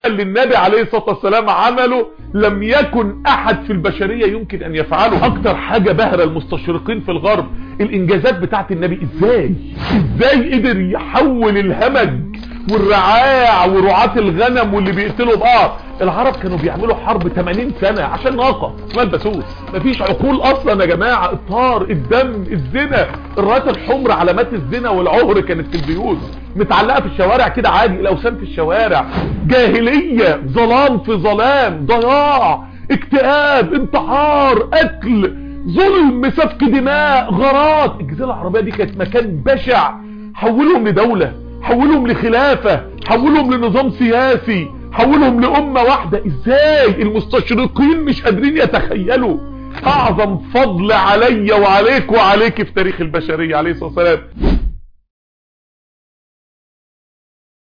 اللي النبي عليه الصلاة والسلام عمله لم يكن احد في البشرية يمكن ان يفعله اكتر حاجة بهرة المستشرقين في الغرب الانجازات بتاعت النبي ازاي ازاي قدر يحول الهمج والرعاع ورعاة الغنم واللي بيقتلوا بعض العرب كانوا بيعملوا حرب 80 سنة عشان ناقة اسمها البسوس مفيش عقول اصلا يا جماعة الطار الدم الزنا الرايات الحمر علامات الزنا والعهر كانت في البيوت متعلقة في الشوارع كده عادي الاوسام في الشوارع جاهلية ظلام في ظلام ضياع اكتئاب انتحار قتل ظلم سفك دماء غارات الجزيرة العربية دي كانت مكان بشع حولهم لدولة حولهم لخلافة حولهم لنظام سياسي حولهم لأمة واحدة ازاي المستشرقين مش قادرين يتخيلوا اعظم فضل علي وعليك وعليك في تاريخ البشرية عليه الصلاة والسلام